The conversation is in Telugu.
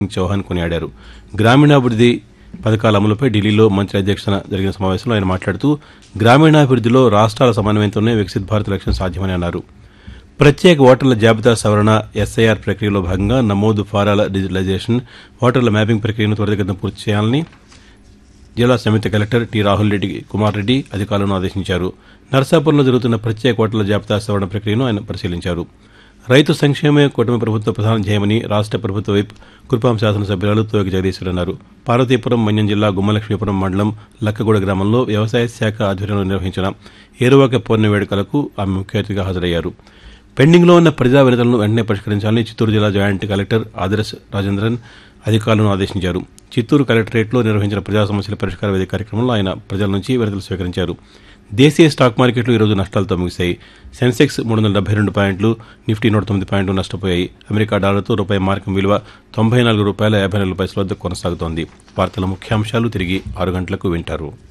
చౌహాన్ కొనియాడారు గ్రామీణాభివృద్ది పథకాల అమలుపై ఢిల్లీలో మంత్రి అధ్యక్షతన జరిగిన సమావేశంలో ఆయన మాట్లాడుతూ గ్రామీణాభివృద్దిలో రాష్ట్రాల సమన్వయంతోనే వికసిత్ భారత్ లక్ష్యం సాధ్యమని అన్నారు ప్రత్యేక ఓటర్ల జాబితా సవరణ ఎస్ఐఆర్ ప్రక్రియలో భాగంగా నమోదు ఫారాల డిజిటలైజేషన్ ఓటర్ల మ్యాపింగ్ ప్రక్రియను త్వరితగతిన పూర్తి చేయాలని జిల్లా సంయుక్త కలెక్టర్ టి రాహుల్ రెడ్డి కుమార్ రెడ్డి అధికారులను ఆదేశించారు నర్సాపురంలో జరుగుతున్న ప్రత్యేక ఓటర్ల జాబితా సవరణ ప్రక్రియను ఆయన పరిశీలించారు రైతు సంక్షేమే కూటమి ప్రభుత్వ ప్రధాన ధ్యేయమని రాష్ట్ర ప్రభుత్వ వైప్ కురుపాం శాసనసభ్యురాలు తోగి జగదీశ్వర్ అన్నారు పార్వతీపురం మన్యం జిల్లా గుమ్మలక్ష్మీపురం మండలం లక్కగూడ గ్రామంలో వ్యవసాయ శాఖ ఆధ్వర్యంలో నిర్వహించిన ఏరువాక పౌర్ణమి వేడుకలకు ఆమె ముఖ్య అతిథిగా హాజరయ్యారు పెండింగ్లో ఉన్న ప్రజా వినతులను వెంటనే పరిష్కరించాలని చిత్తూరు జిల్లా జాయింట్ కలెక్టర్ ఆదర్శ్ రాజేంద్రన్ అధికారులను ఆదేశించారు చిత్తూరు కలెక్టరేట్లో నిర్వహించిన ప్రజా సమస్యల పరిష్కార వేదిక కార్యక్రమంలో ఆయన ప్రజల నుంచి వినతులు స్వీకరించారు దేశీయ స్టాక్ మార్కెట్లు ఈరోజు నష్టాలతో ముగిశాయి సెన్సెక్స్ మూడు వందల డెబ్బై రెండు పాయింట్లు నిఫ్టీ నూట తొమ్మిది పాయింట్లు నష్టపోయాయి అమెరికా డాలర్తో రూపాయి మార్కం విలువ తొంభై నాలుగు రూపాయల యాభై నాలుగు పైసల వద్ద కొనసాగుతోంది వార్తల ముఖ్యాంశాలు తిరిగి ఆరు గంటలకు వింటారు